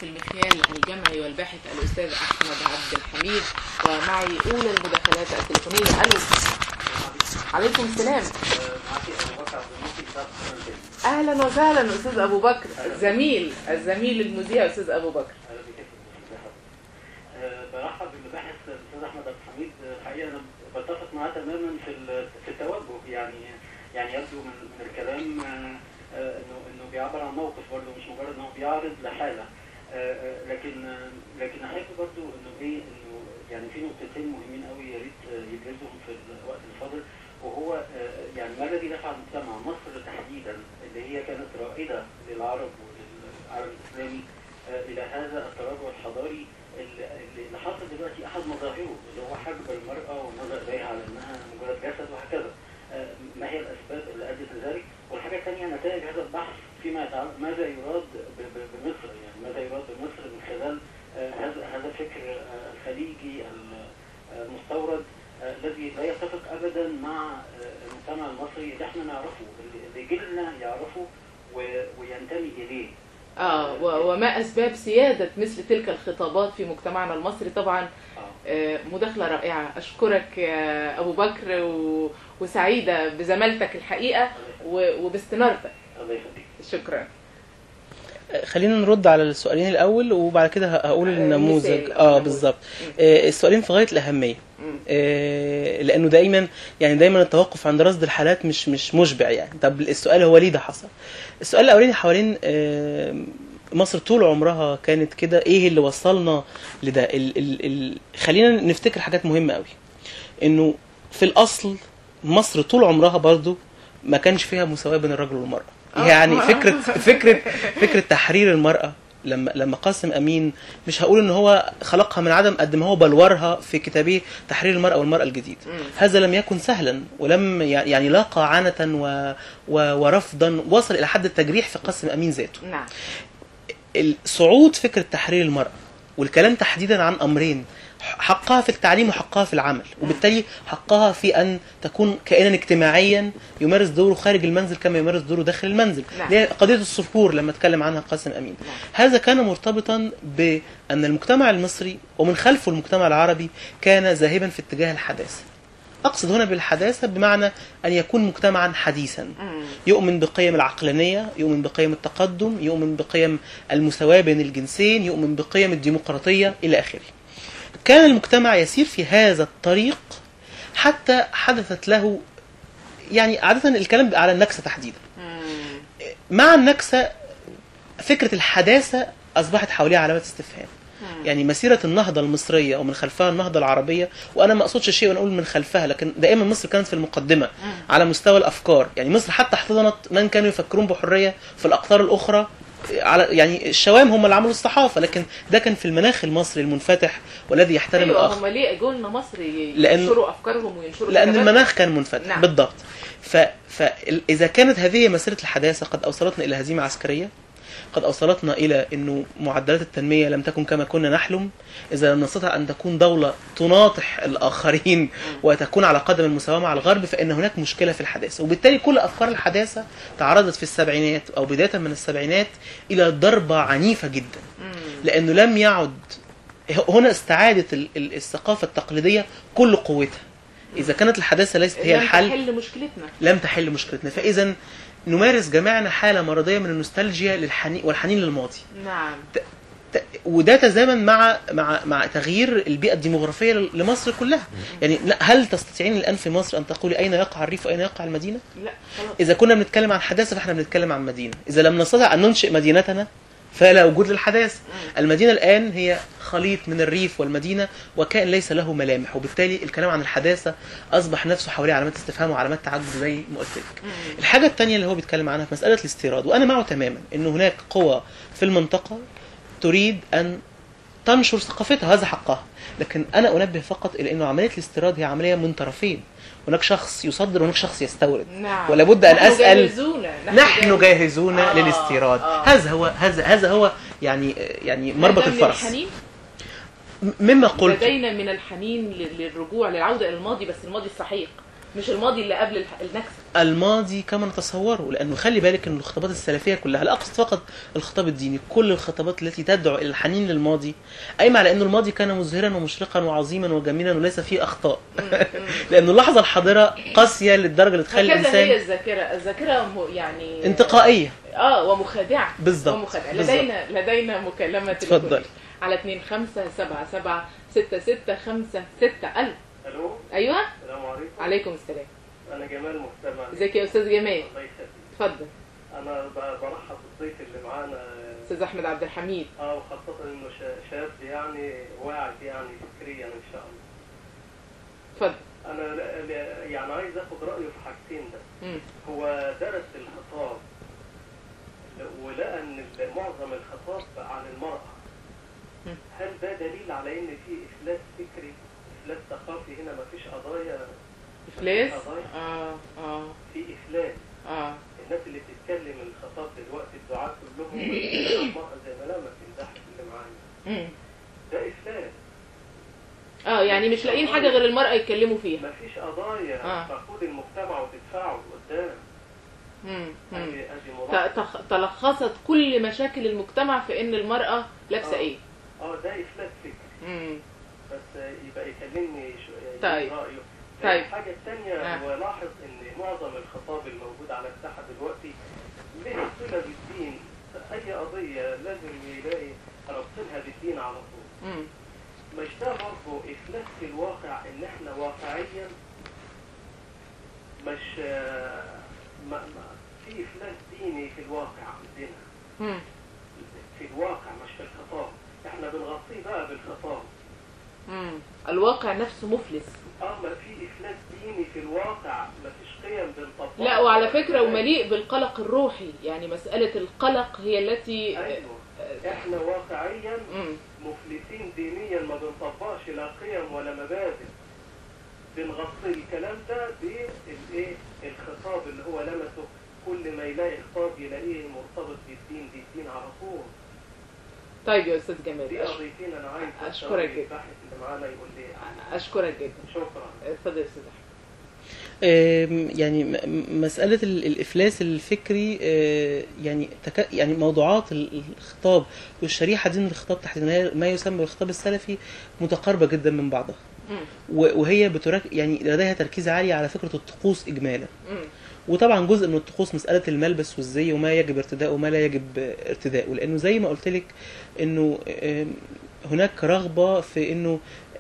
المخيال الجمعي والباحث الأستاذ أحمد عبد الحميد ومعي أولى المداخلات التليفونية ألو عليكم السلام أهلا وسهلا أستاذ أبو بكر الزميل الزميل المذيع أستاذ أبو بكر برحب بالباحث الاستاذ احمد عبد الحميد الحقيقه انا بتفق معاه تماما في ال- في التوجه يعني يعني يبدو من من الكلام آه، آه، انه انه بيعبر عن موقف برضه مش مجرد انه بيعرض لحاله آه، آه، لكن آه، لكن احب برضه انه ايه انه يعني في نقطتين مهمين قوي يا ريت آه، يبرزهم في الوقت الفاضل وهو آه، يعني ما الذي دفع المجتمع مصر تحديدا اللي هي كانت رائده للعرب وللعالم الاسلامي آه، الى هذا التراجع الحضاري اللي اللي حاصل دلوقتي احد مظاهره اللي هو حجب المراه والنظر اليها على انها مجرد جسد وهكذا آه، ما هي الاسباب اللي ادت لذلك والحاجه الثانيه نتائج هذا البحث فيما يتعلق ماذا يراد ب- ب- بمصر يعني ماذا يراد بمصر من خلال آه، هذا هذا الفكر آه، الخليجي ال- آه، المستورد آه، الذي لا يتفق ابدا مع آه، المجتمع المصري اللي احنا نعرفه اللي- اللي جيلنا يعرفه و- وينتمي اليه آه و- وما أسباب سيادة مثل تلك الخطابات في مجتمعنا المصري طبعا آه. آه، مداخلة رائعة أشكرك يا أبو بكر و... وسعيدة بزمالتك الحقيقة و... وباستنارتك الله يخليك شكرا خلينا نرد على السؤالين الاول وبعد كده هقول آه، النموذج مثال. اه نموذج. بالظبط آه، السؤالين في غايه الاهميه مم. آه، لانه دايما يعني دايما التوقف عند رصد الحالات مش مش مشبع يعني طب السؤال هو ليه ده حصل السؤال الاولاني حوالين آه، مصر طول عمرها كانت كده ايه اللي وصلنا لده ال ال ال خلينا نفتكر حاجات مهمه قوي انه في الاصل مصر طول عمرها برضو ما كانش فيها مساواه بين الرجل والمراه آه. يعني فكره فكره فكره تحرير المراه لما لما قاسم امين مش هقول ان هو خلقها من عدم قد ما هو بلورها في كتابه تحرير المراه والمراه الجديد مم. هذا لم يكن سهلا ولم يعني لاقى عنة و و ورفضا وصل الى حد التجريح في قاسم امين ذاته نعم صعود فكره تحرير المراه والكلام تحديدا عن امرين حقها في التعليم وحقها في العمل وبالتالي حقها في ان تكون كائنا اجتماعيا يمارس دوره خارج المنزل كما يمارس دوره داخل المنزل نعم. اللي هي قضيه الصقور لما اتكلم عنها قاسم امين نعم. هذا كان مرتبطا بان المجتمع المصري ومن خلفه المجتمع العربي كان ذاهبا في اتجاه الحداثه اقصد هنا بالحداثه بمعنى ان يكون مجتمعا حديثا مم. يؤمن بقيم العقلانية يؤمن بقيم التقدم يؤمن بقيم المساواة بين الجنسين يؤمن بقيم الديمقراطية إلى آخره كان المجتمع يسير في هذا الطريق حتى حدثت له يعني عادة الكلام بيبقى على النكسة تحديدا مم. مع النكسة فكرة الحداثة أصبحت حواليها علامات استفهام مم. يعني مسيرة النهضة المصرية ومن خلفها النهضة العربية وأنا ما أقصدش شيء وأنا أقول من خلفها لكن دائما مصر كانت في المقدمة مم. على مستوى الأفكار يعني مصر حتى احتضنت من كانوا يفكرون بحرية في الأقطار الأخرى على يعني الشوام هم اللي عملوا الصحافة لكن ده كان في المناخ المصري المنفتح والذي يحترم ايوه الآخر هم ليه اجوا لنا مصر ي- لأن- ينشروا افكارهم وينشروا لأن كتاباتهم؟ المناخ كان منفتح نعم. بالضبط ف... فإذا كانت هذه مسيرة الحداثة قد أوصلتنا إلى هزيمة عسكرية قد أوصلتنا إلى أنه معدلات التنمية لم تكن كما كنا نحلم إذا لم نستطع أن تكون دولة تناطح الآخرين وتكون على قدم المساواة مع الغرب فإن هناك مشكلة في الحداثة وبالتالي كل أفكار الحداثة تعرضت في السبعينات أو بداية من السبعينات إلى ضربة عنيفة جدا مم. لأنه لم يعد هنا استعادت ال- ال- الثقافة التقليدية كل قوتها إذا كانت الحداثة ليست هي لم الحل تحل مشكلتنا لم تحل مشكلتنا فاذا نمارس جميعنا حاله مرضيه من النوستالجيا للحنين والحنين للماضي نعم ت- وده تزامن مع مع مع تغيير البيئه الديموغرافيه ل- لمصر كلها يعني لا هل تستطيعين الان في مصر ان تقولي اين يقع الريف واين يقع المدينه لا خلاص اذا كنا بنتكلم عن حداثه فاحنا بنتكلم عن مدينه اذا لم نستطع ان ننشئ مدينتنا فلا وجود للحداثه المدينه الان هي خليط من الريف والمدينه وكائن ليس له ملامح وبالتالي الكلام عن الحداثه اصبح نفسه حواليه علامات استفهام وعلامات تعجب زي ما قلت لك مم. الحاجة التانية اللي هو بيتكلم عنها في مسألة الاستيراد وأنا معه تماما إن هناك قوى في المنطقة تريد أن تنشر ثقافتها هذا حقها لكن أنا أنبه فقط إلى أنه عملية الاستيراد هي عملية من طرفين هناك شخص يصدر وهناك شخص يستورد نعم ولا بد أن نحن أسأل جاهزون. نحن جاهزون آه، للاستيراد آه. هذا هو هذا هذا هو يعني يعني مربط هذا من الفرس الحنين م- مما قلت لدينا من الحنين ل- للرجوع للعودة إلى الماضي بس الماضي الصحيح مش الماضي اللي قبل الح- النكسه الماضي كما نتصوره لانه خلي بالك ان الخطابات السلفيه كلها لا اقصد فقط الخطاب الديني كل الخطابات التي تدعو الى الحنين للماضي قايمه على ان الماضي كان مزهرا ومشرقا وعظيما وجميلا وليس فيه اخطاء لانه اللحظه الحاضره قاسيه للدرجه اللي تخلي هكذا هي الانسان الذاكره الذاكره م- يعني انتقائيه اه ومخادعه بالظبط، ومخادعه بالظبط. لدينا لدينا مكالمه اتفضل. تليفونية على 2 5 7 7 6 6 5 6 الو الو ايوه السلام عليكم عليكم السلام انا جمال مهتم ازيك يا استاذ جمال الله يخليك اتفضل انا ب- برحب بالضيف اللي معانا استاذ احمد عبد الحميد اه وخاصة انه شا- شاب يعني واعي يعني فكريا ان شاء الله اتفضل انا ل- ل- يعني عايز اخد رايه في حاجتين ده مم. هو درس الخطاب ل- ولقى ان ال- معظم الخطاب عن المرأة مم. هل ده دليل على ان في افلاس فكري افلاس ثقافي هنا مفيش قضايا افلاس قضايا اه اه في افلاس اه الناس اللي بتتكلم الخطاب دلوقتي الدعاة كلهم بيتكلموا عن المرأة زي ما لما تمدحك اللي معانا مم. ده افلاس اه يعني مش لاقيين حاجه غير المراه يتكلموا فيها مفيش قضايا آه. تقود المجتمع وتدفعه لقدام مم. مم. ادي ادي ت- ملاحظة تخ- تلخصت كل مشاكل المجتمع في ان المراه لابسه آه. ايه اه ده افلاس فكري مم. بس يبقى يكلمني شو يقول طيب. رأيه طيب. الحاجة الثانية آه. هو لاحظ ان معظم الخطاب الموجود على الساحة دلوقتي له صلة بالدين اي قضية لازم يلاقي ربطينها بالدين على طول مم. مش ده برضه افلاس في الواقع ان احنا واقعيا مش آه، ما ما في افلاس ديني في الواقع عندنا مم. في الواقع مش في الخطاب احنا بنغطيه بقى بالخطاب مم. الواقع نفسه مفلس اه ما في افلاس ديني في الواقع ما فيش قيم بنطبقها لا وعلى فكره ومليء بالقلق الروحي يعني مساله القلق هي التي ايوه احنا واقعيا مم. مفلسين دينيا ما بنطبقش لا قيم ولا مبادئ بنغطي الكلام ده بالايه الخطاب اللي هو لمسه كل ما يلاقي خطاب يلاقيه مرتبط بالدين بالدين على طول طيب يا استاذ جمال دي أش- قضيتين انا عايز بس أشكرك أقول جدا. الباحث اللي معانا يقول لي عنها. اشكرك جدا شكرا اتفضل يا استاذ احمد آم، يعني م- م- مسألة ال- الإفلاس الفكري آه، يعني تك... يعني موضوعات ال- الخطاب والشريحة دي من الخطاب تحت ما يسمى بالخطاب السلفي متقاربة جدا من بعضها مم. و- وهي بترك يعني لديها تركيز عالي على فكرة الطقوس إجمالا مم. وطبعا جزء من الطقوس مسألة الملبس والزي وما يجب ارتداؤه وما لا يجب ارتداؤه لأنه زي ما قلت لك إنه آم، هناك رغبة في إنه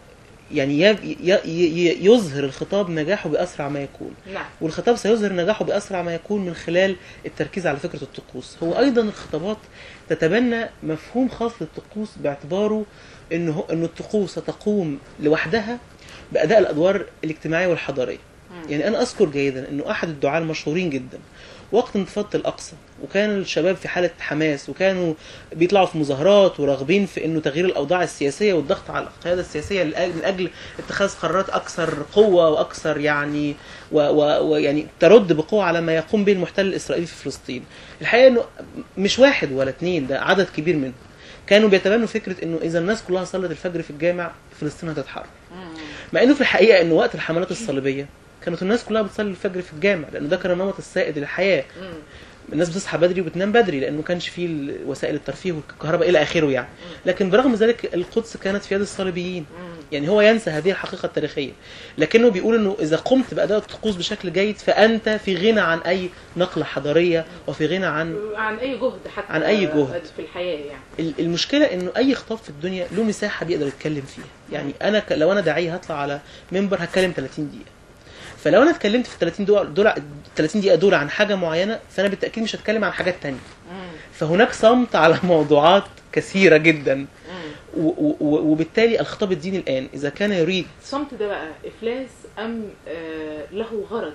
يعني يب- ي- ي- يظهر الخطاب نجاحه بأسرع ما يكون نعم والخطاب سيظهر نجاحه بأسرع ما يكون من خلال التركيز على فكرة الطقوس هو أيضا الخطابات تتبنى مفهوم خاص للطقوس باعتباره إنه هو- إنه الطقوس ستقوم لوحدها بأداء الأدوار الاجتماعية والحضارية مم. يعني أنا أذكر جيدا إنه أحد الدعاة المشهورين جدا وقت انتفاضة الأقصى وكان الشباب في حالة حماس وكانوا بيطلعوا في مظاهرات وراغبين في إنه تغيير الأوضاع السياسية والضغط على القيادة السياسية لأجل- من أجل اتخاذ قرارات أكثر قوة وأكثر يعني و- و- ويعني ترد بقوة على ما يقوم به المحتل الإسرائيلي في فلسطين الحقيقة إنه مش واحد ولا اتنين ده عدد كبير منهم كانوا بيتبنوا فكرة إنه إذا الناس كلها صلت الفجر في الجامع فلسطين هتتحرر مم. مع انه في الحقيقه انه وقت الحملات الصليبيه كانت الناس كلها بتصلي الفجر في الجامع لانه ده كان النمط السائد للحياه مم. الناس بتصحى بدري وبتنام بدري لانه ما كانش فيه ال- وسائل الترفيه والكهرباء الى اخره يعني لكن برغم ذلك القدس كانت في يد الصليبيين مم. يعني هو ينسى هذه الحقيقه التاريخيه لكنه بيقول انه اذا قمت باداء الطقوس بشكل جيد فانت في غنى عن اي نقله حضاريه وفي غنى عن عن اي جهد حتى عن أي جهد. في الحياه يعني ال- المشكله انه اي خطاب في الدنيا له مساحه بيقدر يتكلم فيها يعني انا ك... لو انا داعيه هطلع على منبر هتكلم 30 دقيقه فلو انا اتكلمت في 30 دول دول 30 دقيقه دول عن حاجه معينه فانا بالتاكيد مش هتكلم عن حاجات تانية مم. فهناك صمت على موضوعات كثيره جدا مم. و... و... و- وبالتالي الخطاب الديني الان اذا كان يريد الصمت ده بقى افلاس ام آه له غرض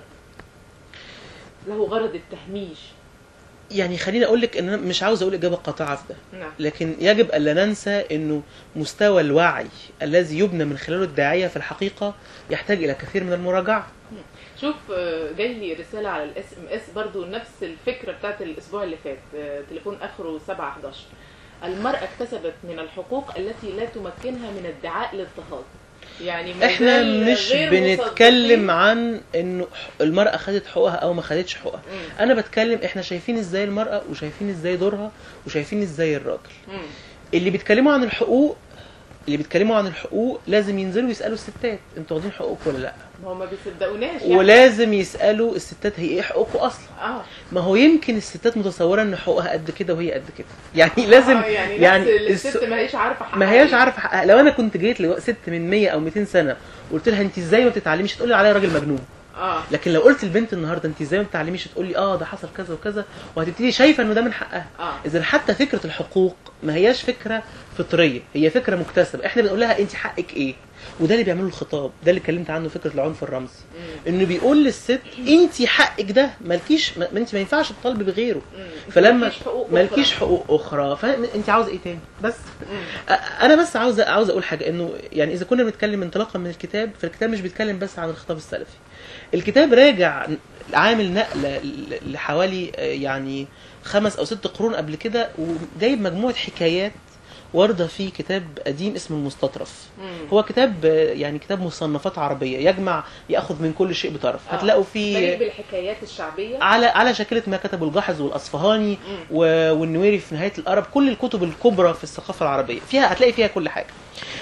له غرض التهميش يعني خليني اقول لك ان انا مش عاوز اقول اجابه قاطعه في ده نعم لكن يجب الا ننسى انه مستوى الوعي الذي يبنى من خلاله الداعيه في الحقيقه يحتاج الى كثير من المراجعه شوف آه، جاي لي رساله على الاس ام اس برضو نفس الفكره بتاعت الاسبوع اللي فات آه، تليفون اخره 711 المراه اكتسبت من الحقوق التي لا تمكنها من ادعاء الاضطهاد يعني ما احنا زال مش غير بنتكلم مصدقين. عن انه المرأة خدت حقوقها او ما خدتش حقوقها مم. انا بتكلم احنا شايفين ازاي المرأة وشايفين ازاي دورها وشايفين ازاي الراجل مم. اللي بيتكلموا عن الحقوق اللي بيتكلموا عن الحقوق لازم ينزلوا يسالوا الستات انتوا واخدين حقوقكم ولا لا ما هو ما بيصدقوناش يعني. ولازم يسالوا الستات هي ايه حقوقكم اصلا اه ما هو يمكن الستات متصوره ان حقوقها قد كده وهي قد كده يعني لازم آه يعني, يعني يعني الست الس- ما هيش عارفه حقها ما هياش إيه. عارفه حقها لو انا كنت جيت لست من 100 او 200 سنه وقلت لها انت ازاي ما بتتعلميش تقول لي عليا راجل مجنون اه لكن لو قلت البنت النهارده انت ازاي ما بتتعلميش تقول لي اه ده حصل كذا وكذا وهتبتدي شايفه انه ده من حقها اه اذا حتى فكره الحقوق ما هياش فكره فطريه هي فكره مكتسبه احنا بنقول لها انت حقك ايه وده اللي بيعمله الخطاب ده اللي اتكلمت عنه فكره العنف الرمزي مم. انه بيقول للست انت حقك ده مالكيش ما ما انت ما ينفعش تطالبي بغيره مم. فلما مالكيش حقوق أخرى. مالكيش حقوق اخرى فانت عاوز ايه تاني بس مم. أ- انا بس عاوز عاوز اقول حاجه انه يعني اذا كنا بنتكلم انطلاقا من الكتاب فالكتاب مش بيتكلم بس عن الخطاب السلفي الكتاب راجع عامل نقله ل- لحوالي آه، يعني خمس او ست قرون قبل كده وجايب مجموعه حكايات وارده في كتاب قديم اسمه المستطرف مم. هو كتاب آه، يعني كتاب مصنفات عربيه يجمع ياخذ من كل شيء بطرف آه. هتلاقوا مليء فيه بالحكايات الشعبيه على على شكلة ما كتبه الجاحظ والاصفهاني مم. و- والنويري في نهايه الارب كل الكتب الكبرى في الثقافه العربيه فيها هتلاقي فيها كل حاجه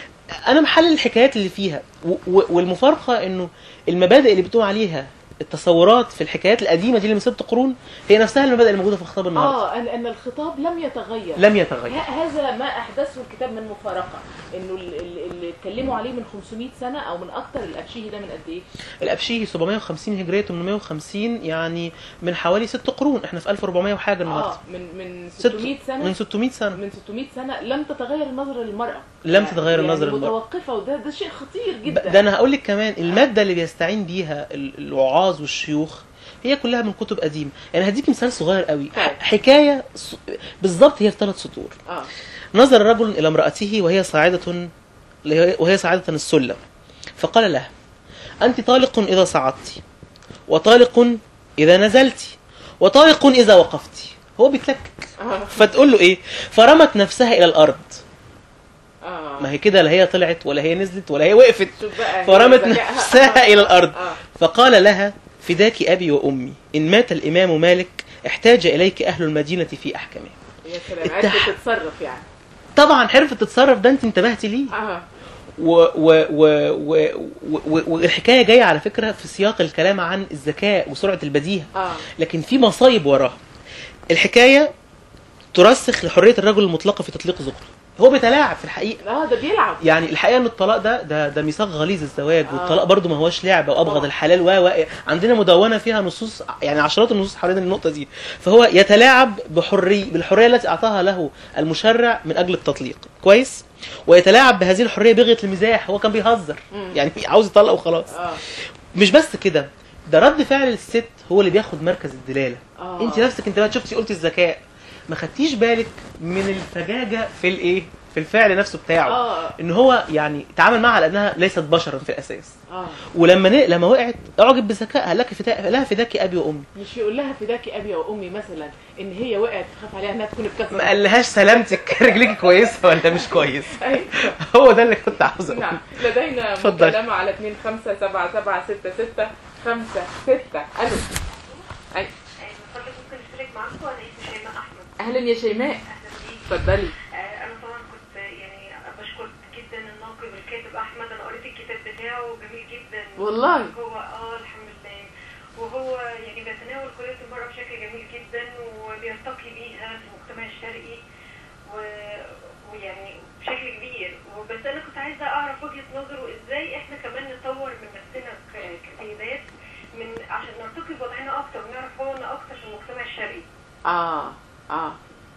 انا محلل الحكايات اللي فيها و- و- والمفارقه انه المبادئ اللي بتقوم عليها التصورات في الحكايات القديمه دي اللي من ست قرون هي نفسها المبادئ اللي موجوده في الخطاب النهارده اه ان ان الخطاب لم يتغير لم يتغير ه- هذا ما احدثه الكتاب من مفارقه انه ال- ال- اللي اتكلموا عليه من 500 سنه او من اكتر الابشيهي ده من قد ايه؟ الابشيهي 750 هجريه 850 يعني من حوالي ست قرون احنا في 1400 وحاجه النهارده اه من من ست- 600 سنه من 600 سنه من 600 سنه لم تتغير النظره للمراه لم تتغير يعني النظرة للمرأة. متوقفه وده ده شيء خطير ب- جدا ده انا هقول لك كمان الماده اللي بيستعين بيها ال- الوعاظ والشيوخ هي كلها من كتب قديمه يعني هديك مثال صغير قوي طيب. ح- حكايه ص- بالظبط هي في ثلاث سطور اه نظر رجل الى امراته وهي صاعده وهي صاعده السلم فقال لها انت طالق اذا صعدت وطالق اذا نزلت وطالق اذا وقفت هو بيتلكك اه فتقول له ايه فرمت نفسها الى الارض اه ما هي كده لا هي طلعت ولا هي نزلت ولا هي وقفت شوف بقى هي فرمت ذكائها. نفسها الى الارض اه فقال لها فداك ابي وامي ان مات الامام مالك احتاج اليك اهل المدينه في احكامه يا سلام التح- عرفت تتصرف يعني طبعا حرفه تتصرف ده انت انتبهتي ليه اه و و و و و والحكايه جايه على فكره في سياق الكلام عن الذكاء وسرعه البديهه اه لكن في مصايب وراها الحكايه ترسخ لحريه الرجل المطلقه في تطليق زوجته هو بيتلاعب في الحقيقه اه ده بيلعب يعني الحقيقه ان الطلاق ده ده ده ميثاق غليظ الزواج آه. والطلاق برضو ما هوش لعبه وابغض طبعا. الحلال و و عندنا مدونه فيها نصوص يعني عشرات النصوص حوالين النقطه دي فهو يتلاعب بحريه بالحريه التي اعطاها له المشرع من اجل التطليق كويس ويتلاعب بهذه الحريه بغيه المزاح هو كان بيهزر مم. يعني عاوز يطلق وخلاص اه مش بس كده ده رد فعل الست هو اللي بياخد مركز الدلاله اه انت نفسك انت بقى شفتي قلت الذكاء ما خدتيش بالك من الفجاجه في الايه في الفعل نفسه بتاعه اه ان هو يعني تعامل معها على انها ليست بشرا في الاساس اه ولما ن... لما وقعت اعجب بذكائها لك فدا... لها فداك ابي وامي مش يقول لها فداكي ابي وامي مثلا ان هي وقعت خاف عليها انها تكون اتكسرت ما قالهاش سلامتك رجليك كويسه ولا مش كويس ايوه هو ده اللي كنت عاوز اقوله نعم لدينا اتفضل. مكالمة على 2 5 7 7 6 6 5 6 الو أي. فضلك ممكن اشترك معاكم انا اسمي شيماء احمد اهلا يا شيماء اهلا بيك اتفضلي آه، انا طبعا كنت يعني بشكر جدا الناقد الكاتب احمد انا قريت الكتاب بتاعه جميل جدا والله. هو اه الحمد لله وهو يعني بيتناول قضيه المراه بشكل جميل جدا وبيرتقي بيها في المجتمع الشرقي و... ويعني بشكل كبير وبس انا كنت عايزه اعرف وجهه نظره ازاي احنا كمان نطور من نفسنا ك- كسيدات من عشان نرتقي بوضعنا اكتر ونعرف حقوقنا اكتر في المجتمع الشرقي اه اه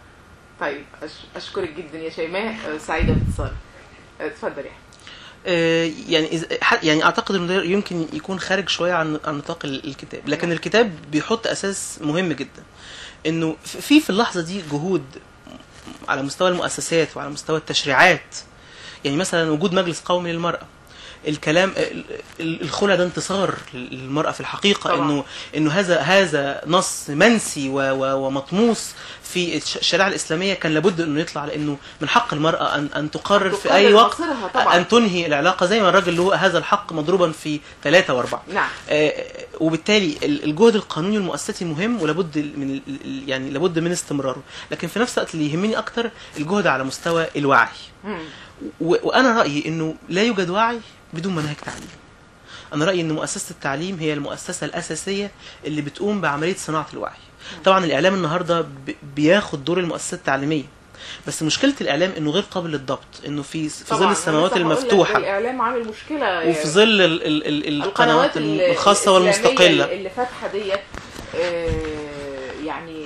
طيب أش... اشكرك جدا يا شيماء آه، سعيده باتصالك آه، اتفضلي آه، يعني إذا ح- يعني اعتقد انه ده يمكن يكون خارج شويه عن عن نطاق ال- الكتاب لكن نعم. الكتاب بيحط اساس مهم جدا انه ف- في في اللحظه دي جهود على مستوى المؤسسات وعلى مستوى التشريعات يعني مثلا وجود مجلس قومي للمراه الكلام ال- ال- الخلع ده انتصار للمرأة في الحقيقة طبعا. انه انه هذا هذا نص منسي و و ومطموس في الش- الشريعة الإسلامية كان لابد انه يطلع لانه من حق المرأة ان ان تقرر في تقرر اي وقت مصيرها طبعا. ان تنهي العلاقة زي ما الراجل له هذا الحق مضروبا في ثلاثة واربعة نعم آه، وبالتالي ال- الجهد القانوني والمؤسسي مهم ولابد من ال- ال- يعني لابد من استمراره لكن في نفس الوقت اللي يهمني اكتر الجهد على مستوى الوعي مم. و- وانا رايي انه لا يوجد وعي بدون منهج تعليم انا رايي ان مؤسسه التعليم هي المؤسسه الاساسيه اللي بتقوم بعمليه صناعه الوعي طبعا الاعلام النهارده ب- بياخد دور المؤسسات التعليميه بس مشكله الاعلام انه غير قابل للضبط انه في في طبعاً، ظل أنا السماوات لسه هقول لك المفتوحه الاعلام عامل مشكله وفي ظل ال- ال- ال- القنوات ال- الخاصه الإسلامية والمستقله اللي فاتحه ديت آه، يعني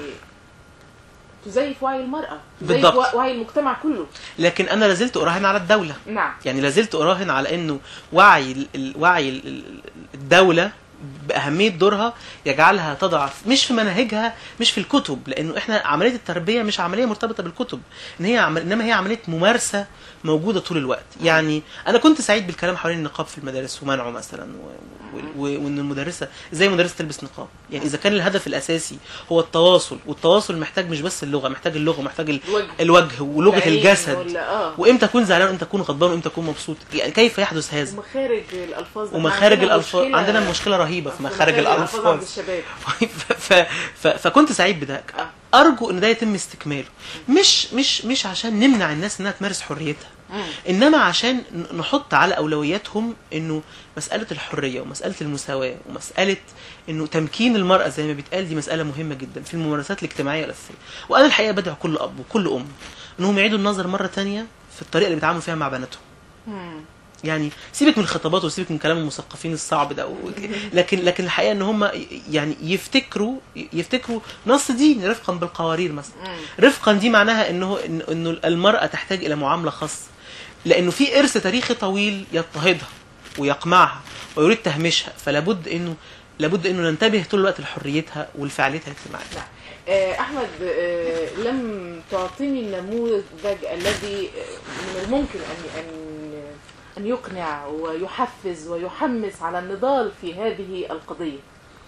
تزيف وعي المرأة تزيف بالضبط. وعي المجتمع كله لكن انا لازلت اراهن على الدوله نعم يعني لازلت اراهن على انه وعي ال- ال- وعي ال- ال- الدوله باهميه دورها يجعلها تضع مش في مناهجها مش في الكتب لانه احنا عمليه التربيه مش عمليه مرتبطه بالكتب ان هي عمل انما هي عمليه ممارسه موجوده طول الوقت يعني انا كنت سعيد بالكلام حوالين النقاب في المدارس ومنعه مثلا و... و... و... وان المدرسه ازاي المدرسه تلبس نقاب يعني اذا كان الهدف الاساسي هو التواصل والتواصل محتاج مش بس اللغه محتاج اللغه محتاج ال... الوجه. الوجه ولغه العين الجسد ولا- اه وامتى اكون زعلان وامتى اكون غضبان وامتى اكون مبسوط يعني كيف يحدث هذا ومخارج الالفاظ ده. ومخارج عندنا الالفاظ مشكلة- عندنا مشكله رهيبه في مخارج عند الالفاظ الشباب ف... ف... ف... فكنت سعيد بذلك آه. ارجو ان ده يتم استكماله مش مش مش عشان نمنع الناس انها تمارس حريتها مم. انما عشان ن- نحط على اولوياتهم انه مساله الحريه ومساله المساواه ومساله انه تمكين المراه زي ما بيتقال دي مساله مهمه جدا في الممارسات الاجتماعيه الاساسيه وانا الحقيقه بدعو كل اب وكل ام انهم يعيدوا النظر مره تانية في الطريقه اللي بيتعاملوا فيها مع بناتهم مم. يعني سيبك من الخطابات وسيبك من كلام المثقفين الصعب ده و... لكن لكن الحقيقه ان هم يعني يفتكروا يفتكروا نص دين رفقا بالقوارير مثلا مم. رفقا دي معناها انه إن- انه المراه تحتاج الى معامله خاصه لانه في ارث تاريخي طويل يضطهدها ويقمعها ويريد تهميشها فلا بد انه لابد انه ننتبه طول الوقت لحريتها ولفعاليتها الاجتماعيه آه، احمد آه، لم تعطيني النموذج الذي آه، من الممكن ان ان ان يقنع ويحفز ويحمس على النضال في هذه القضيه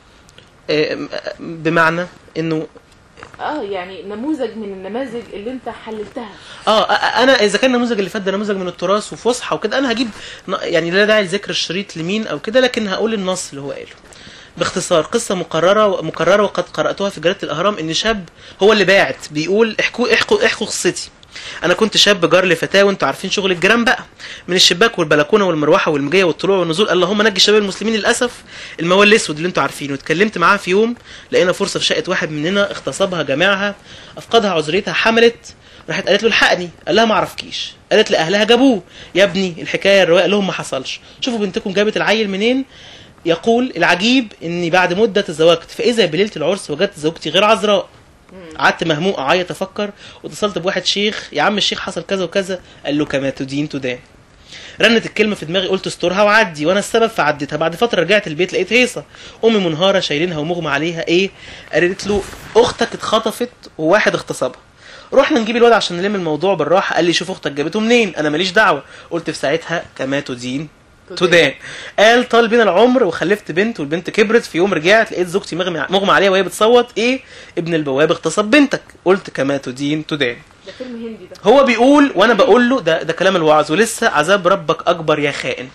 آه، بمعنى انه اه يعني نموذج من النماذج اللي انت حللتها اه أ- انا اذا كان النموذج اللي فات ده نموذج من التراث وفصحى وكده انا هجيب ن- يعني لا داعي لذكر الشريط لمين او كده لكن هقول النص اللي هو قاله باختصار قصة مقررة مكررة وقد قرأتها في جريدة الأهرام إن شاب هو اللي باعت بيقول احكوا احكوا احكوا قصتي أنا كنت شاب جار لفتاة وأنتوا عارفين شغل الجيران بقى من الشباك والبلكونة والمروحة والمجية والطلوع والنزول اللهم نجي شباب المسلمين للأسف الموال الأسود اللي أنتوا عارفينه اتكلمت معاه في يوم لقينا فرصة في شقة واحد مننا اغتصبها جماعها أفقدها عذريتها حملت راحت قالت له الحقني قال لها ما اعرفكيش قالت لاهلها جابوه يا ابني الحكايه الرواق لهم ما حصلش شوفوا بنتكم جابت العيل منين يقول العجيب اني بعد مده تزوجت فاذا بليله العرس وجدت زوجتي غير عذراء قعدت مهموق اعيط افكر واتصلت بواحد شيخ يا عم الشيخ حصل كذا وكذا قال له كما تدين تدان رنت الكلمه في دماغي قلت استرها وعدي وانا السبب فعديتها بعد فتره رجعت البيت لقيت هيصه امي منهاره شايلينها ومغمى عليها ايه قالت له اختك اتخطفت وواحد اغتصبها رحنا نجيب الواد عشان نلم الموضوع بالراحه قال لي شوف اختك جابته منين انا ماليش دعوه قلت في ساعتها كما تدين تدان قال طال بينا العمر وخلفت بنت والبنت كبرت في يوم رجعت لقيت زوجتي مغمى مغمى عليها وهي بتصوت ايه ابن البواب اغتصب بنتك قلت كما تدين تدان ده فيلم هندي ده هو بيقول وانا بقول له ده ده كلام الوعظ ولسه عذاب ربك اكبر يا خائن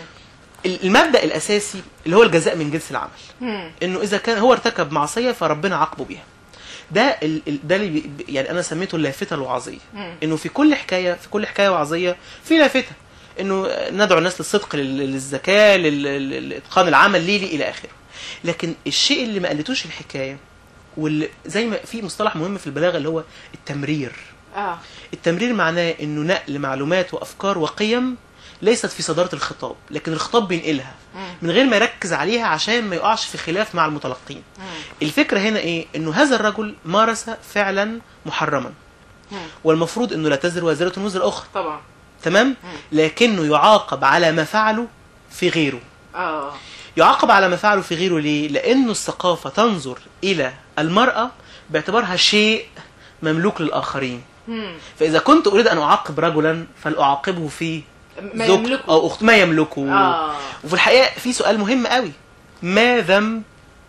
المبدا الاساسي اللي هو الجزاء من جنس العمل مم. انه اذا كان هو ارتكب معصيه فربنا عاقبه بيها ده ال... ال- ده اللي بي... يعني انا سميته اللافته الوعظيه مم. انه في كل حكايه في كل حكايه وعظيه في لافته انه ندعو الناس للصدق لل- للزكاه لل- لل- لاتقان العمل ليلي الى اخره لكن الشيء اللي ما قالتوش الحكايه واللي زي ما في مصطلح مهم في البلاغه اللي هو التمرير اه التمرير معناه انه نقل معلومات وافكار وقيم ليست في صداره الخطاب لكن الخطاب بينقلها مم. من غير ما يركز عليها عشان ما يقعش في خلاف مع المتلقين مم. الفكره هنا ايه انه هذا الرجل مارس فعلا محرما مم. والمفروض انه لا تزر وازره وزر اخرى طبعا تمام لكنه يعاقب على ما فعله في غيره اه يعاقب على ما فعله في غيره ليه لانه الثقافه تنظر الى المراه باعتبارها شيء مملوك للاخرين مم. فإذا كنت أريد أن أعاقب رجلا فلأعاقبه في ما زوج يملكه. او اخت ما يملكه اه وفي الحقيقه في سؤال مهم قوي ما ذنب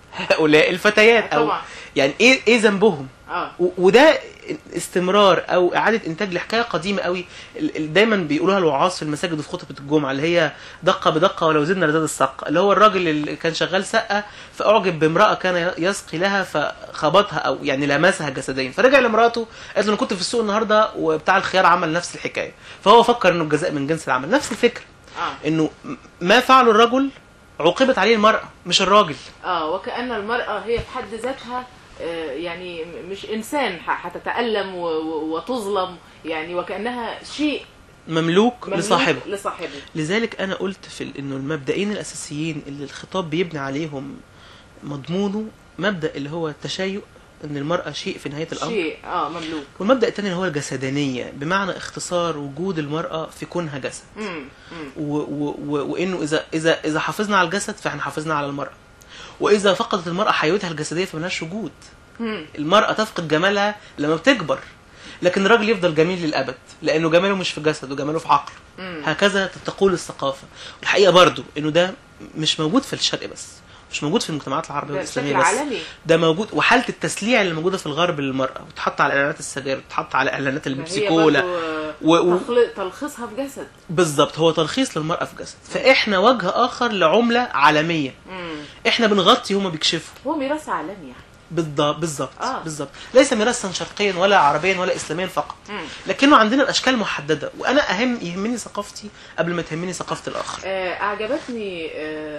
هؤلاء الفتيات او طبعا. يعني ايه ايه ذنبهم اه و- وده استمرار او اعاده انتاج لحكايه قديمه قوي ال- ال- دايما بيقولوها الوعاظ في المساجد وفي خطبه الجمعه اللي هي دقه بدقه ولو زدنا لزاد السقه اللي هو الراجل اللي كان شغال سقه فاعجب بامراه كان يسقي لها فخبطها او يعني لمسها جسديا فرجع لمراته قالت له انا كنت في السوق النهارده وبتاع الخيار عمل نفس الحكايه فهو فكر انه الجزاء من جنس العمل نفس الفكره اه انه م- ما فعله الرجل عوقبت عليه المراه مش الراجل اه وكأن المرأة هي في حد ذاتها آه، يعني م- مش إنسان ح- هتتألم و- و- وتظلم يعني وكأنها شيء مملوك, مملوك لصاحبه لصاحبه لذلك انا قلت في ال- انه المبدئين الاساسيين اللي الخطاب بيبني عليهم مضمونه مبدا اللي هو التشيع ان المراه شيء في نهايه الامر شيء اه مملوك والمبدا الثاني اللي هو الجسدانيه بمعنى اختصار وجود المراه في كونها جسد مم. مم. و و و وانه اذا اذا اذا حافظنا على الجسد فاحنا حافظنا على المراه واذا فقدت المراه حيوتها الجسديه فملهاش وجود مم. المرأة تفقد جمالها لما بتكبر لكن الراجل يفضل جميل للأبد لأنه جماله مش في جسد وجماله في عقله مم. هكذا تقول الثقافة والحقيقة برضو إنه ده مش موجود في الشرق بس مش موجود في المجتمعات العربية ده بشكل والإسلامية بس عالمي ده موجود وحالة التسليع اللي موجودة في الغرب للمرأة وتحط على إعلانات السجاير وتحط على إعلانات ما هي البيبسي برضو، كولا آه، و- و- تخل- تلخيصها في جسد بالظبط هو تلخيص للمرأة في جسد فإحنا وجه آخر لعملة عالمية مم. إحنا بنغطي هما بيكشفوا هو ميراث عالمي يعني بالضبط بالظبط آه. بالظبط ليس ميراثا شرقيا ولا عربيا ولا اسلاميا فقط مم. لكنه عندنا الاشكال محدده وانا اهم يهمني ثقافتي قبل ما تهمني ثقافه الاخر آه، أعجبتني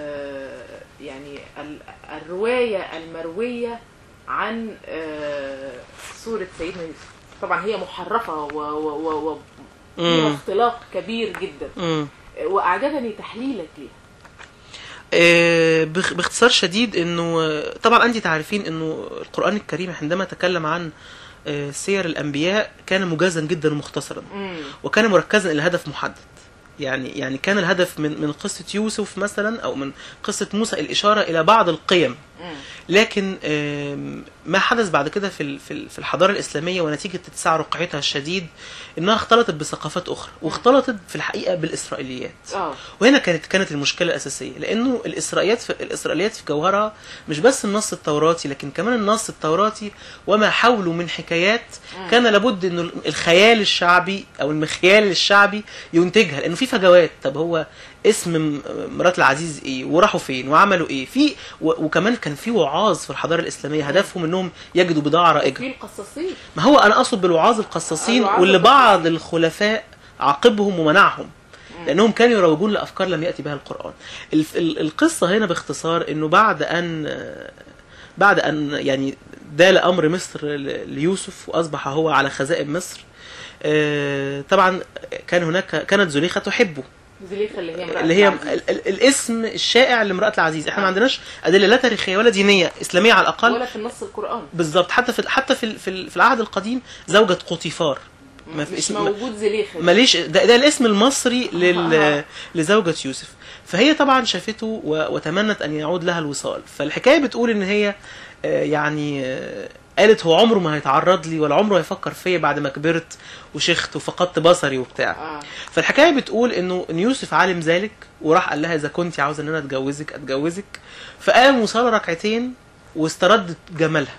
آه، يعني ال- الرواية المروية عن آه، سورة سيدنا يوسف طبعا هي محرفة و- و- و- و- فيها مم. اختلاق كبير جدا مم. آه، وأعجبني تحليلك ليها آه، باخ- باختصار شديد انه آه، طبعا انت تعرفين انه القران الكريم عندما تكلم عن آه، سير الانبياء كان مجازا جدا ومختصرا مم. وكان مركزا الى هدف محدد يعني يعني كان الهدف من من قصه يوسف مثلا او من قصه موسى الاشاره الى بعض القيم مم. لكن آم، ما حدث بعد كده في ال- في ال- في الحضاره الاسلاميه ونتيجه اتساع رقعتها الشديد انها اختلطت بثقافات اخرى واختلطت في الحقيقه بالاسرائيليات اه وهنا كانت كانت المشكله الاساسيه لانه الاسرائيليات في الاسرائيليات في جوهرها مش بس النص التوراتي لكن كمان النص التوراتي وما حوله من حكايات كان لابد انه الخيال الشعبي او المخيال الشعبي ينتجها لانه في فجوات طب هو اسم م- مرات العزيز ايه وراحوا فين وعملوا ايه في و- وكمان كان في وعاظ في الحضاره الاسلاميه هدفهم انهم يجدوا بضاعه رائجه في القصاصين ما هو انا اقصد بالوعاظ القصاصين الوعاظ واللي القصاصين. بعض الخلفاء عاقبهم ومنعهم لانهم كانوا يروجون لافكار لم ياتي بها القران الف- ال- القصه هنا باختصار انه بعد ان بعد ان يعني دال امر مصر ل- ليوسف واصبح هو على خزائن مصر آه، طبعا كان هناك كانت زليخه تحبه زليخة اللي هي امرأة اللي هي العزيز. ال- ال- الاسم الشائع لامراه العزيز احنا ما عندناش ادله لا تاريخيه ولا دينيه اسلاميه على الاقل ولا في النص القرآن بالظبط حتى في حتى في ال- في ال- في العهد القديم زوجة قطيفار ما في مش اسم موجود زليخة ماليش ده, ده الاسم المصري لل آه. لزوجة يوسف فهي طبعا شافته و- وتمنت ان يعود لها الوصال فالحكايه بتقول ان هي آه، يعني آه، قالت هو عمره ما هيتعرض لي ولا عمره هيفكر فيا بعد ما كبرت وشخت وفقدت بصري وبتاع اه فالحكايه بتقول انه ان يوسف عالم ذلك وراح قال لها اذا كنت عاوزه ان انا اتجوزك اتجوزك فقام وصلى ركعتين واستردت جمالها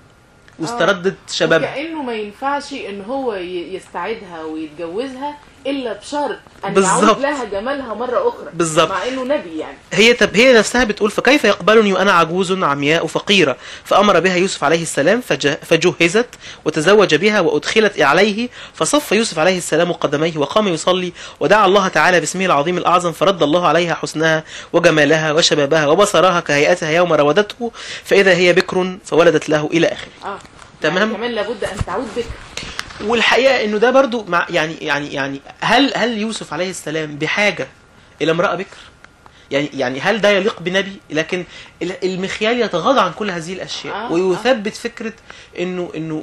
واستردت شبابها وكأنه ما ينفعش ان هو ي- يستعيدها ويتجوزها الا بشرط ان بالظبط. يعود لها جمالها مرة اخرى بالظبط. مع انه نبي يعني هي طب هي نفسها بتقول فكيف يقبلني وانا عجوز عمياء فقيره فامر بها يوسف عليه السلام فج- فجهزت وتزوج بها وادخلت عليه فصف يوسف عليه السلام قدميه وقام يصلي ودعا الله تعالى باسمه العظيم الاعظم فرد الله عليها حسنها وجمالها وشبابها وبصرها كهيئتها يوم راودته فاذا هي بكر فولدت له الى اخره اه تمام. يعني كمان لابد ان تعود بك والحقيقه انه ده برضو مع يعني يعني يعني هل هل يوسف عليه السلام بحاجه الى امراه بكر؟ يعني يعني هل ده يليق بنبي؟ لكن ال- المخيال يتغاضى عن كل هذه الاشياء آه، ويثبت فكره انه انه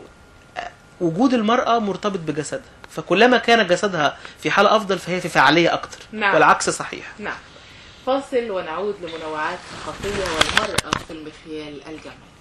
وجود المراه مرتبط بجسدها فكلما كان جسدها في حاله افضل فهي في فعاليه اكتر نعم. والعكس صحيح نعم فاصل ونعود لمنوعات ثقافية والمرأة في المخيال الجمعي